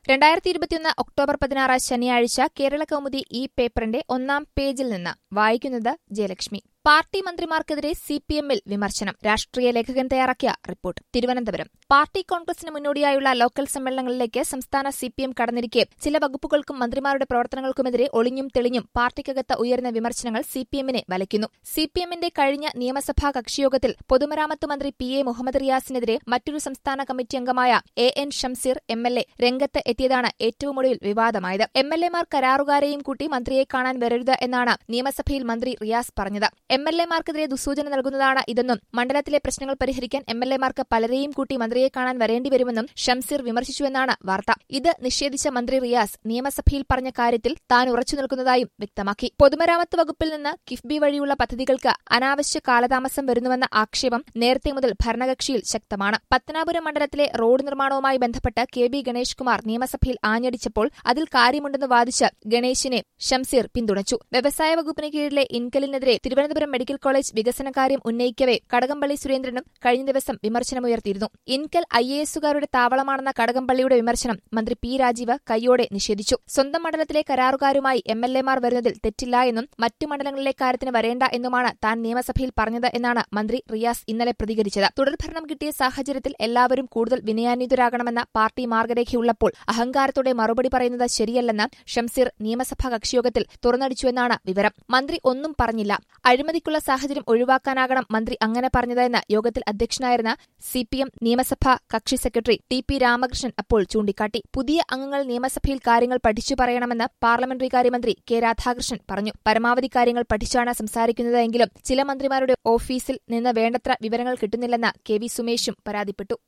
രണ്ടായിരത്തി ഇരുപത്തിയൊന്ന് ഒക്ടോബർ പതിനാറ് ശനിയാഴ്ച കേരള കൗമുദി ഈ പേപ്പറിന്റെ ഒന്നാം പേജിൽ നിന്ന് വായിക്കുന്നത് ജയലക്ഷ്മി പാർട്ടി മന്ത്രിമാർക്കെതിരെ സി പി എമ്മിൽ വിമർശനം രാഷ്ട്രീയ ലേഖകൻ തയ്യാറാക്കിയ റിപ്പോർട്ട് തിരുവനന്തപുരം പാർട്ടി കോൺഗ്രസിന് മുന്നോടിയായുള്ള ലോക്കൽ സമ്മേളനങ്ങളിലേക്ക് സംസ്ഥാന സി പി എം കടന്നിരിക്കെ ചില വകുപ്പുകൾക്കും മന്ത്രിമാരുടെ പ്രവർത്തനങ്ങൾക്കുമെതിരെ ഒളിഞ്ഞും തെളിഞ്ഞും പാർട്ടിക്കകത്ത് ഉയർന്ന വിമർശനങ്ങൾ സി പി എമ്മിനെ വലയ്ക്കുന്നു സി പി എമ്മിന്റെ കഴിഞ്ഞ നിയമസഭാ കക്ഷിയോഗത്തിൽ പൊതുമരാമത്ത് മന്ത്രി പി എ മുഹമ്മദ് റിയാസിനെതിരെ മറ്റൊരു സംസ്ഥാന കമ്മിറ്റി അംഗമായ A N Shamseer M L A രംഗത്ത് എത്തിയതാണ് ഏറ്റവും ഒടുവിൽ വിവാദമായത് എം എൽ എമാർ കരാറുകാരെയും കൂട്ടി മന്ത്രിയെ കാണാൻ വരരുത് എന്നാണ് നിയമസഭയിൽ മന്ത്രി റിയാസ് പറഞ്ഞത് എം എൽ എമാർക്കെതിരെ ദുസൂചന നൽകുന്നതാണ് ഇതെന്നും മണ്ഡലത്തിലെ പ്രശ്നങ്ങൾ പരിഹരിക്കാൻ എം എൽ എമാർക്ക് പലരെയും കൂട്ടി മന്ത്രിയെ കാണാൻ വരേണ്ടിവരുമെന്നും ഷംസീർ വിമർശിച്ചുവെന്നാണ് വാർത്ത ഇത് നിഷേധിച്ച മന്ത്രി റിയാസ് നിയമസഭയിൽ പറഞ്ഞ കാര്യത്തിൽ താൻ ഉറച്ചു നിൽക്കുന്നതായും വ്യക്തമാക്കി പൊതുമരാമത്ത് വകുപ്പിൽ നിന്ന് കിഫ്ബി വഴിയുള്ള പദ്ധതികൾക്ക് അനാവശ്യ കാലതാമസം വരുന്നുവെന്ന ആക്ഷേപം നേരത്തെ മുതൽ ഭരണകക്ഷിയിൽ ശക്തമാണ് പത്തനാപുരം മണ്ഡലത്തിലെ റോഡ് നിർമ്മാണവുമായി ബന്ധപ്പെട്ട് കെ ബി ഗണേഷ് കുമാർ നിയമസഭയിൽ ആഞ്ഞടിച്ചപ്പോൾ അതിൽ കാര്യമുണ്ടെന്ന് വാദിച്ച് ഗണേശിനെ ഷംസീർ പിന്തുണച്ചു വ്യവസായ വകുപ്പിന് കീഴിലെ ഇൻകലിനെതിരെ തിരുവനന്തപുരം മെഡിക്കൽ കോളേജ് വികസനകാര്യം ഉന്നയിക്കവെ കടകംപള്ളി സുരേന്ദ്രനും കഴിഞ്ഞ ദിവസം വിമർശനമുയർത്തിയിരുന്നു ഇൻകൽ ഐ എ എസുകാരുടെ താവളമാണെന്ന കടകംപള്ളിയുടെ വിമർശനം മന്ത്രി പി രാജീവ് കൈയോടെ നിഷേധിച്ചു സ്വന്തം മണ്ഡലത്തിലെ കരാറുകാരുമായി എം എൽ എമാർ വരുന്നതിൽ തെറ്റില്ല എന്നും മറ്റു മണ്ഡലങ്ങളിലെ കാര്യത്തിന് വരേണ്ട എന്നുമാണ് താൻ നിയമസഭയിൽ പറഞ്ഞത് എന്നാണ് മന്ത്രി റിയാസ് ഇന്നലെ പ്രതികരിച്ചത് തുടർഭരണം കിട്ടിയ സാഹചര്യത്തിൽ എല്ലാവരും കൂടുതൽ വിനയാന്വിതരാകണമെന്ന പാർട്ടി മാർഗരേഖയുള്ളപ്പോൾ അഹങ്കാരത്തോടെ മറുപടി പറയുന്നത് ശരിയല്ലെന്ന് ഷംസീർ നിയമസഭാ കക്ഷിയോഗത്തിൽ തുറന്നടിച്ചുവെന്നാണ് വിവരം മന്ത്രി ഒന്നും പറഞ്ഞില്ല അഴിമതിക്കുള്ള സാഹചര്യം ഒഴിവാക്കാനാകണം മന്ത്രി അങ്ങനെ പറഞ്ഞതെന്ന് യോഗത്തിൽ അധ്യക്ഷനായിരുന്ന സി പി എം നിയമസഭാ കക്ഷി സെക്രട്ടറി ടി പി രാമകൃഷ്ണൻ അപ്പോൾ ചൂണ്ടിക്കാട്ടി പുതിയ അംഗങ്ങൾ നിയമസഭയിൽ കാര്യങ്ങൾ പഠിച്ചു പറയണമെന്ന് പാർലമെന്ററി കാര്യമന്ത്രി കെ രാധാകൃഷ്ണൻ പറഞ്ഞു പരമാവധി കാര്യങ്ങൾ പഠിച്ചാണ് സംസാരിക്കുന്നതെങ്കിലും ചില മന്ത്രിമാരുടെ ഓഫീസിൽ നിന്ന് വേണ്ടത്ര വിവരങ്ങൾ കിട്ടുന്നില്ലെന്ന് കെ വി സുമേഷും പരാതിപ്പെട്ടു